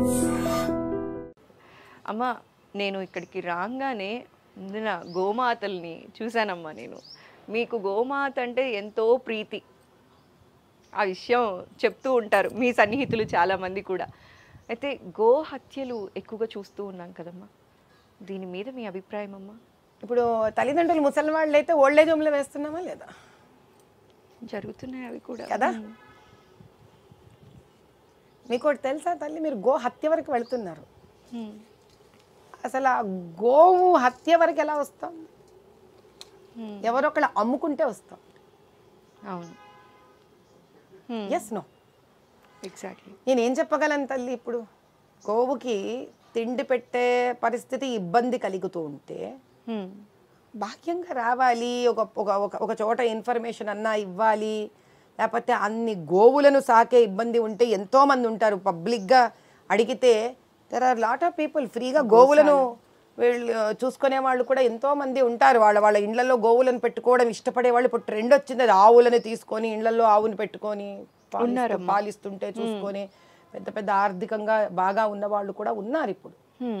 అమ్మ నేను ఇక్కడికి రాగానే ముందున గోమాతల్ని చూశానమ్మా నేను మీకు గోమాత అంటే ఎంతో ప్రీతి ఆ విషయం చెప్తూ ఉంటారు మీ సన్నిహితులు చాలామంది కూడా అయితే గో హత్యలు ఎక్కువగా చూస్తూ ఉన్నాం కదమ్మా దీని మీద మీ అభిప్రాయం అమ్మా ఇప్పుడు తల్లిదండ్రులు ముసలి వాళ్ళు అయితే ఓల్డేజ్ హోమ్లో వేస్తున్నామా లేదా జరుగుతున్నాయి అవి కూడా కదా మీకు ఒకటి తెలుసా తల్లి మీరు గో హత్య వరకు వెళ్తున్నారు హ్మ్. అసలు ఆ గోవు హత్య వరకు ఎలా వస్తాం హ్మ్. ఎవరొకళ్ళు అమ్ముకుంటే వస్తాం అవును ఎస్ నో ఎగ్జాక్ట్లీ నేను ఏం చెప్పగలను తల్లి ఇప్పుడు గోవుకి తిండి పెట్టే పరిస్థితి ఇబ్బంది కలుగుతూ ఉంటే భాగ్యంగా రావాలి ఒక ఒక ఒక- ఒక చోట ఇన్ఫర్మేషన్ అన్నా ఇవ్వాలి లేకపోతే అన్ని గోవులను సాకే ఇబ్బంది ఉంటే ఎంతో మంది ఉంటారు పబ్లిక్గా అడిగితే there are lot of people ఫ్రీగా గోవులను వీళ్ళు చూసుకునే వాళ్ళు కూడా ఎంతో మంది ఉంటారు వాళ్ళ వాళ్ళ ఇళ్లలో గోవులను పెట్టుకోవడం ఇష్టపడే వాళ్ళు ఇప్పుడు ట్రెండ్ వచ్చింది అది ఆవులను తీసుకొని ఇళ్లలో ఆవును పెట్టుకొని పాలిస్తూ- పాలిస్తుంటే చూసుకొని పెద్ద పెద్ద ఆర్థికంగా బాగా ఉన్న వాళ్ళు కూడా ఉన్నారు ఇప్పుడు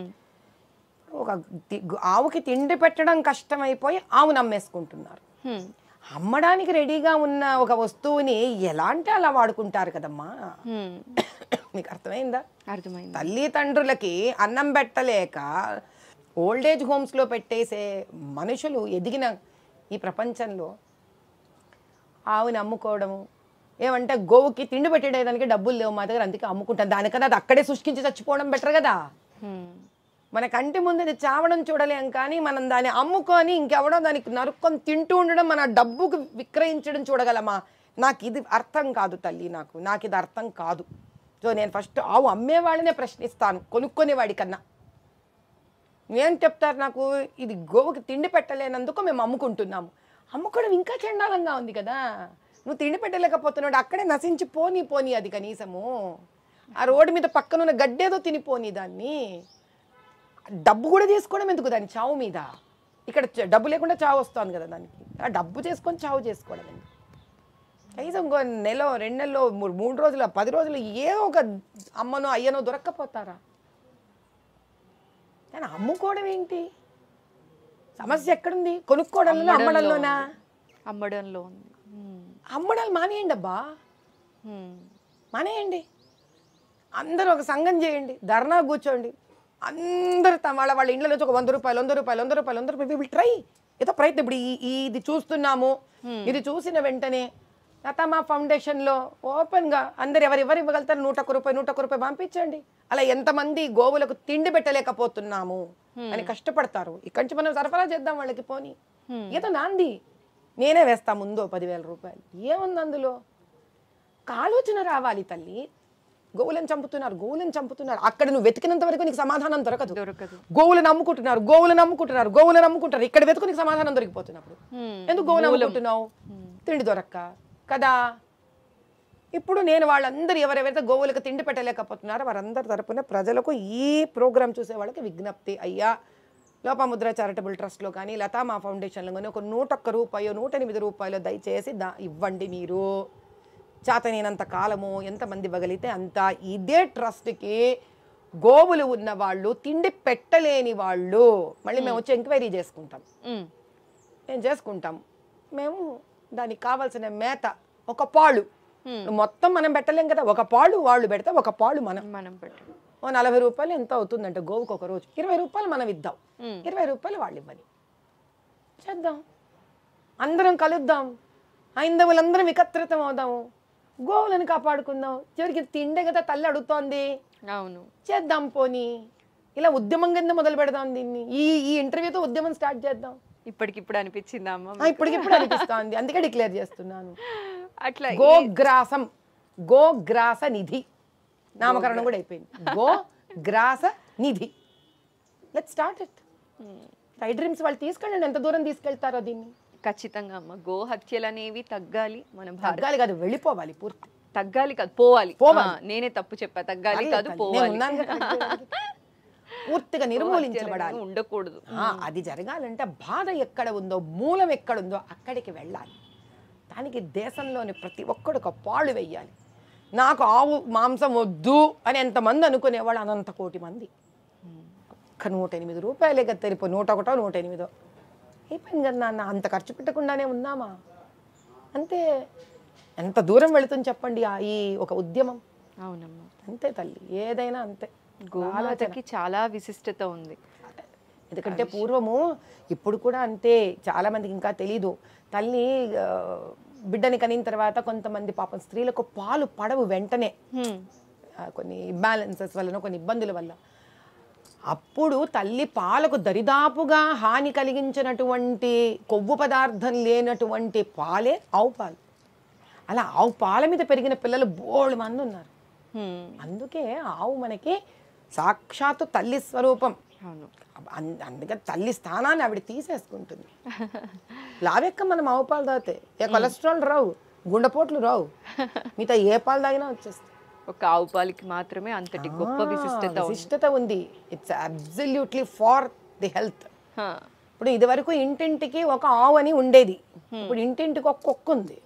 ఒక తి- ఆవుకి తిండి పెట్టడం కష్టమైపోయి ఆవును అమ్మేసుకుంటున్నారు అమ్మడానికి రెడీగా ఉన్న ఒక వస్తువుని ఎలా అంటే అలా వాడుకుంటారు కదమ్మా మీకు అర్థమైందా అర్థమైంది తల్లిదండ్రులకి అన్నం పెట్టలేక ఓల్డేజ్ హోమ్స్లో పెట్టేసే మనుషులు ఎదిగిన ఈ ప్రపంచంలో ఆవుని అమ్ముకోవడము ఏమంటే గోవుకి తిండి పెట్టేదానికి డబ్బులు లేవు మా దగ్గర అందుకే అమ్ముకుంటాను దానికన్నా అది అక్కడే శుష్కించి చచ్చిపోవడం బెటర్ కదా హ్మ్. మన కంటి ముందు అది చావడం చూడలేం కానీ మనం దాన్ని అమ్ముకొని ఇంకెవడో దానికి నరుక్కొని తింటూ ఉండడం మన డబ్బుకు విక్రయించడం చూడగలమా నాకు ఇది అర్థం కాదు తల్లి నాకు నాకు ఇది అర్థం కాదు సో నేను ఫస్ట్ ఆవు అమ్మేవాళ్ళనే ప్రశ్నిస్తాను కొనుక్కునే వాడికన్నా ఏం చెప్తారు నాకు ఇది గోవుకి తిండి పెట్టలేనందుకు మేము అమ్ముకుంటున్నాము అమ్ముకోవడం ఇంకా చండాలంగా ఉంది కదా నువ్వు తిండి పెట్టలేకపోతున్నాడు అక్కడే నశించి పోనీ పోనీ అది కనీసము ఆ రోడ్డు మీద పక్కన ఉన్న గడ్డేదో తినిపోని దాన్ని డబ్బు కూడా తీసుకోవడం ఎందుకు దాని చావు మీద ఇక్కడ చ- డబ్బు లేకుండా చావు వస్తుంది కదా దానికి ఆ డబ్బు చేసుకొని చావు చేసుకోవడం ఎందుకు కనీసం ఇంకో నెల రెండు నెలలో మూ- మూడు రోజులు పది రోజులు ఏ ఒక అమ్మనో అయ్యనో దొరక్కపోతారా కానీ అమ్ముకోవడం ఏంటి సమస్య ఎక్కడుంది కొనుక్కోవడంలో అమ్మడంలోనా అమ్మడంలో ఉంది హ్మ్. అమ్మడాలు మానేయండి అబ్బా హ్మ్. మానేయండి అందరూ ఒక సంఘం చేయండి ధర్నా కూర్చోండి అందరు తమ వాళ్ళ వాళ్ళ ఇంట్లో నుంచి ఒక వంద రూపాయలు వంద రూపాయలు వంద రూపాయలు వంద రూపాయలు విల్ ట్రై ఏదో ప్రయత్నం ఇప్పుడు ఈ ఈ- ఇది చూస్తున్నాము ఇది చూసిన వెంటనే లతామా ఫౌండేషన్లో ఓపెన్గా అందరు ఎవరు ఎవరు ఇవ్వగలుగుతారు నూట ఒక్క రూపాయి నూట ఒక్క రూపాయి పంపించండి అలా ఎంతమంది గోవులకు తిండి పెట్టలేకపోతున్నాము అని కష్టపడతారు ఇక్కడి నుంచి మనం సరఫరా చేద్దాం వాళ్ళకి పోని ఏదో నాంది నేనే వేస్తా ముందో పదివేల రూపాయలు ఏముంది అందులో ఒక ఆలోచన రావాలి తల్లి గోవులను చంపుతున్నారు గోవులను చంపుతున్నారు అక్కడ నువ్వు వెతికినంత వరకు నీకు సమాధానం దొరకదు దొరకదు గోవులను అమ్ముకుంటున్నారు గోవులను అమ్ముకుంటున్నారు గోవులను అమ్ముకుంటారు ఇక్కడ వెతుకు నీకు సమాధానం దొరికిపోతున్నప్పుడు హ్మ్. ఎందుకు గోవులు అమ్ముకుంటున్నావు తిండి దొరక్క కదా ఇప్పుడు నేను వాళ్ళందరూ ఎవరెవరైతే గోవులకు తిండి పెట్టలేకపోతున్నారో వారందరి తరపున ప్రజలకు ఈ ప్రోగ్రాం చూసే వాళ్ళకి విజ్ఞప్తి అయ్యా లోపముద్ర చారిటబుల్ ట్రస్ట్లో కానీ లతా మా ఫౌండేషన్లో కానీ ఒక నూట ఒక్క రూపాయో నూట ఎనిమిది రూపాయలు దయచేసి దా ఇవ్వండి మీరు చేతనేనంత కాలము ఎంతమంది ఇవ్వగలిగితే అంత ఇదే ట్రస్ట్కి గోవులు ఉన్న వాళ్ళు తిండి పెట్టలేని వాళ్ళు మళ్ళీ మేము వచ్చి ఎంక్వైరీ చేసుకుంటాం హ్మ్. మేము చేసుకుంటాం మేము దానికి కావాల్సిన మేత ఒక పాలు మొత్తం మనం పెట్టలేం కదా ఒక పాలు వాళ్ళు పెడితే ఒక పాలు మనం మనం పెట్టడం ఓ నలభై రూపాయలు ఎంత అవుతుందంటే గోవుకు ఒక రోజు ఇరవై రూపాయలు మనం ఇద్దాం ఇరవై రూపాయలు వాళ్ళు ఇవ్వాలి చేద్దాం అందరం కలుద్దాం హైందవులందరం వికత్రితం అవుదాము గోవులను కాపాడుకుందాం చివరికి తిండే కదా తల్లి అడుగుతోంది అవును చేద్దాం పోనీ ఇలా ఉద్యమం కింద మొదలు పెడదాం దీన్ని ఈ ఈ ఇంటర్వ్యూతో ఉద్యమం స్టార్ట్ చేద్దాం ఇప్పటికిప్పుడు అనిపించిందా అమ్మ ఆ, ఇప్పటికిప్పుడు అనిపిస్తోంది అందుకే డిక్లేర్ చేస్తున్నాను అట్లా గోగ్రాసం గోగ్రాస నిధి నామకరణం కూడా అయిపోయింది గోగ్రాస నిధి let start it side dreams వాళ్ళు తీసుకెళ్ళండి ఎంత దూరం తీసుకెళ్తారో దీన్ని ఖచ్చితంగా అమ్మ గో హత్యలు అనేవి తగ్గాలి మన భారత్ తగ్గాలి కాదు వెళ్ళిపోవాలి పూర్తి తగ్గాలి కాదు పోవాలి పోవాలి. ఆ, నేనే తప్పు చెప్పా తగ్గాలి కాదు నేను పోవాలి ఉన్నాను కదా చేయడానికి. పూర్తిగా నిర్మూలించబడాలి ఉండకూడదు ఆ, అది జరగాలంటే బాధ ఎక్కడ ఉందో మూలం ఎక్కడుందో అక్కడికి వెళ్ళాలి దానికి దేశంలోని ప్రతి ఒక్కడు ఒక పాలు వెయ్యాలి నాకు ఆవు మాంసం వద్దు అని ఎంతమంది అనుకునేవాళ్ళు అనంత కోటి మంది ఒక్క నూట ఎనిమిది రూపాయలే కదా తెలిపో నూట ఒకటో నూట ఎనిమిదో అయిపోయింది కదా నాన్న అంత ఖర్చు పెట్టకుండానే ఉన్నామా అంతే ఎంత దూరం వెళుతుంది చెప్పండి ఆ ఈ ఒక ఉద్యమం అవునమ్మా అంతే తల్లి ఏదైనా అంతే గోమాతకి చాలా విశిష్టత ఉంది ఎందుకంటే పూర్వము ఇప్పుడు కూడా అంతే చాలా మందికి ఇంకా తెలీదు తల్లి ఆ, బిడ్డని కనిన తర్వాత కొంతమంది పాపం స్త్రీలకు పాలు పడవు వెంటనే హ్మ్. ఆ, కొన్ని ఇంబ్యాలెన్సెస్ వలన కొన్ని ఇబ్బందుల వల్ల అప్పుడు తల్లి పాలకు దరిదాపుగా హాని కలిగించినటువంటి కొవ్వు పదార్థం లేనటువంటి పాలే ఆవు పాలు అలా ఆవు పాల మీద పెరిగిన పిల్లలు బోళ్ళు మంది ఉన్నారు హ్మ్. అందుకే ఆవు మనకి సాక్షాత్తు తల్లి స్వరూపం అవును అం- అందుకే తల్లి స్థానాన్ని ఆవిడ తీసేసుకుంటుంది లావెక్క మనం ఆవు పాలు తాగితే ఏ కొలెస్ట్రాల్ రావు గుండెపోట్లు రావు మిగతా ఏ పాలు తాగినా వచ్చేస్తాయి ఒక ఆవు పాలకి మాత్రమే అంతటి గొప్ప విశిష్టత ఉంది విశిష్టత ఉంది it's absolutely for the health హా. ఇప్పుడు ఇదివరకు ఇంటింటికి ఒక ఆవు అని ఉండేది ఇప్పుడు ఇంటింటికి ఒక కుక్క ఉంది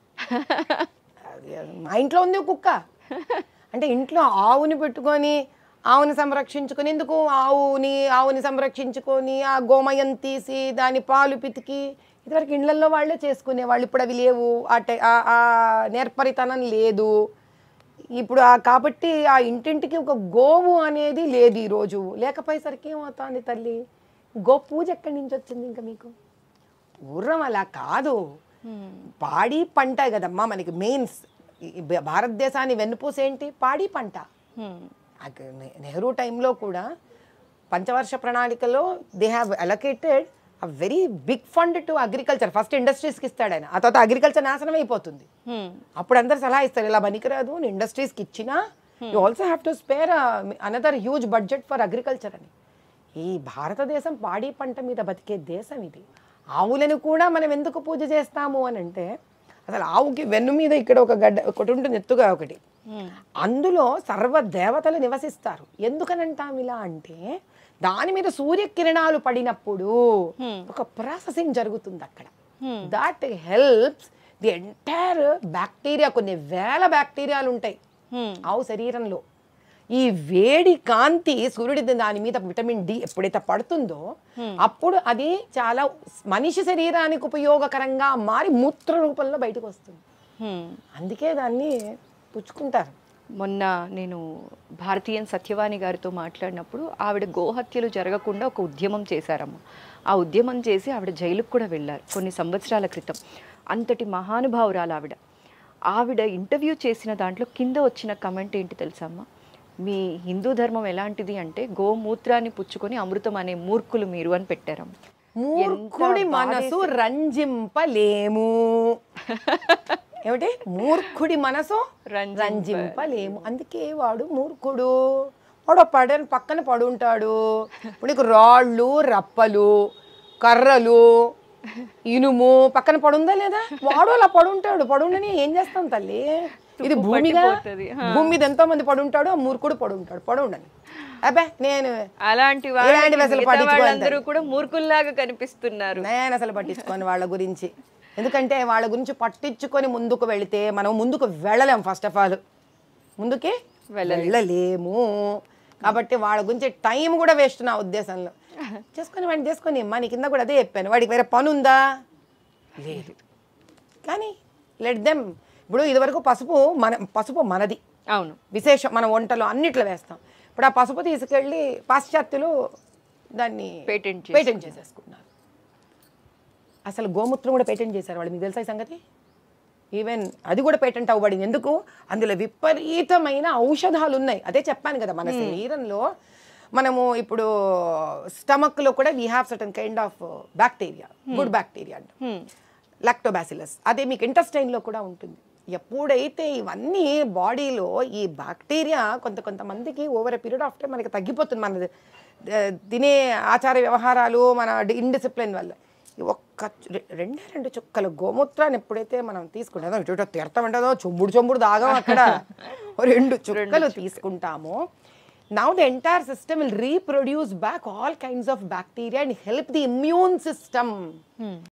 అది మా ఇంట్లో ఉంది ఒక కుక్క అంటే ఇంట్లో ఆవుని పెట్టుకొని ఆవుని సంరక్షించుకునేందుకు ఆవుని ఆవుని సంరక్షించుకొని ఆ గోమయం తీసి దాని పాలు పితికి ఇదివరకు ఇళ్లలో వాళ్ళే చేసుకునే వాళ్ళు ఇప్పుడు అవి లేవు ఆ టె- ఆ- ఆ నేర్పరితనం లేదు ఇప్పుడు ఆ కాబట్టి ఆ ఇంటింటికి ఒక గోవు అనేది లేదు ఈరోజు లేకపోయేసరికి ఏమవుతుంది తల్లి గో పూజ ఎక్కడి నుంచి వచ్చింది ఇంకా మీకు పూర్వం అలా కాదు హ్మ్. పాడి పంట కదమ్మా మనకి మెయిన్స్ భారతదేశాన్ని వెన్నుపూస ఏంటి పాడి పంట హ్మ్. అక- నె- నెహ్రూ టైంలో కూడా పంచవర్ష ప్రణాళికలో they have allocated a very big fund to agriculture first ఇండస్ట్రీస్కి ఇస్తాడు ఆయన ఆ తర్వాత అగ్రికల్చర్ నాశనం అయిపోతుంది హ్మ్. అప్పుడు అందరు సలహా ఇస్తారు ఇలా పనికిరాదు ఇండస్ట్రీస్కి ఇచ్చినా you also have to spare another huge budget for agriculture అని ఈ భారతదేశం పాడి పంట మీద బతికే దేశం ఇది ఆవులను కూడా మనం ఎందుకు పూజ చేస్తాము అని అంటే అసలు ఆవుకి వెన్ను మీద ఇక్కడ ఒక గడ్డ ఒకటి ఉంటుంది ఎత్తుగా ఒకటి హ్మ్. అందులో సర్వ దేవతలు నివసిస్తారు ఎందుకనంటాం ఇలా అంటే దాని మీద సూర్యకిరణాలు పడినప్పుడు ఒక ప్రాసెసింగ్ జరుగుతుంది అక్కడ Hmm. That helps the entire bacteria కొన్ని వేల బ్యాక్టీరియాలు ఉంటాయి హ్మ్. ఆవు శరీరంలో ఈ వేడి కాంతి సూర్యుడి దాని మీద విటమిన్ డి ఎప్పుడైతే పడుతుందో అప్పుడు అది చాలా మనిషి శరీరానికి ఉపయోగకరంగా మారి మూత్ర రూపంలో బయటకు వస్తుంది హ్మ్. అందుకే దాన్ని పుచ్చుకుంటారు మొన్న నేను భారతీయన్ సత్యవాణి గారితో మాట్లాడినప్పుడు ఆవిడ గోహత్యలు జరగకుండా ఒక ఉద్యమం చేశారమ్మ ఆ ఉద్యమం చేసి ఆవిడ జైలుకు కూడా వెళ్ళారు కొన్ని సంవత్సరాల క్రితం అంతటి మహానుభావురాలు ఆవిడ ఆవిడ ఇంటర్వ్యూ చేసిన దాంట్లో కింద వచ్చిన కమెంట్ ఏంటి తెలుసా అమ్మ మీ హిందూ ధర్మం ఎలాంటిది అంటే గోమూత్రాన్ని పుచ్చుకొని అమృతం అనే మూర్ఖులు మీరు అని పెట్టారమ్మ మూర్ఖుడి మనసు రంజింపలేము ఏమిటి మూర్ఖుడి మనసు రంజింప- రంజింపలేము అందుకే వాడు మూర్ఖుడు వాడు పడని పక్కన పడుంటాడు ఇప్పుడు నీకు రాళ్ళు రప్పలు కర్రలు ఇనుము పక్కన పడుందా లేదా వాడు అలా పడుంటాడు పడుండని ఏం చేస్తాం తల్లి ఇది తుప్పు భూమిగా పట్టిపోతది. భూమి మీద ఎంతో మంది పడుంటాడు ఆ మూర్ఖుడు పడుంటాడు పడుండని అబ్బే నేను అలాంటి ఇలాంటి వాళ్ళు అసలు పట్టించుకోవద్దు. వాళ్ళందరూ కూడా మూర్ఖుల్లాగా కనిపిస్తున్నారు నేను అసలు పట్టించుకోను వాళ్ళ గురించి ఎందుకంటే వాళ్ళ గురించి పట్టించుకొని ముందుకు వెళితే మనం ముందుకు వెళ్ళలేం ఫస్ట్ ఆఫ్ ఆల్ ముందుకే వెళ్ళలేము కాబట్టి వాళ్ళ గురించి టైం కూడా వేస్ట్ నా ఉద్దేశంలో చేసుకొని వాడిని చేసుకొని మా నీ కింద కూడా అదే చెప్పాను వాడికి వేరే పని ఉందా లేదు కానీ లెట్ దెమ్ ఇప్పుడు ఇదివరకు పసుపు మన పసుపు మనది అవును విశేషం మన వంటలో అన్నిట్లో వేస్తాం ఇప్పుడు ఆ పసుపు తీసుకెళ్ళి పాశ్చాత్యులు దాన్ని Patent పేటెంట్ చేసేసుకున్నారు అసలు గోమూత్రం కూడా పేటెంట్ చేశారు వాళ్ళు మీకు తెలుసా ఈ సంగతి ఈవెన్ అది కూడా పేటెంట్ అవ్వబడింది ఎందుకు అందులో విపరీతమైన ఔషధాలు ఉన్నాయి అదే చెప్పాను కదా మన శరీరంలో మనము ఇప్పుడు స్టమక్లో కూడా we have certain kind of bacteria good bacteria అంట హ్మ్. లాక్టోబాసిలస్ అదే మీకు ఇంటెస్టైన్లో కూడా ఉంటుంది ఎప్పుడైతే ఇవన్నీ బాడీలో ఈ బ్యాక్టీరియా కొంత కొంతమందికి over a period of time మనకి తగ్గిపోతుంది మన ఆ, తినే ఆచార వ్యవహారాలు మన ఇండిసిప్లిన్ వల్ల ఈ ఒక్క రె- రెండే రెండు చుక్కల గోమూత్రాన్ని ఎప్పుడైతే మనం తీసుకుంటామో ఇటు ఇటు తీర్థమంటదో చొంబుడు చొంబుడు దాగం అక్కడ ఓ రెండు చుక్కలు తీసుకుంటామో now the entire system will reproduce back all kinds of bacteria and help the immune system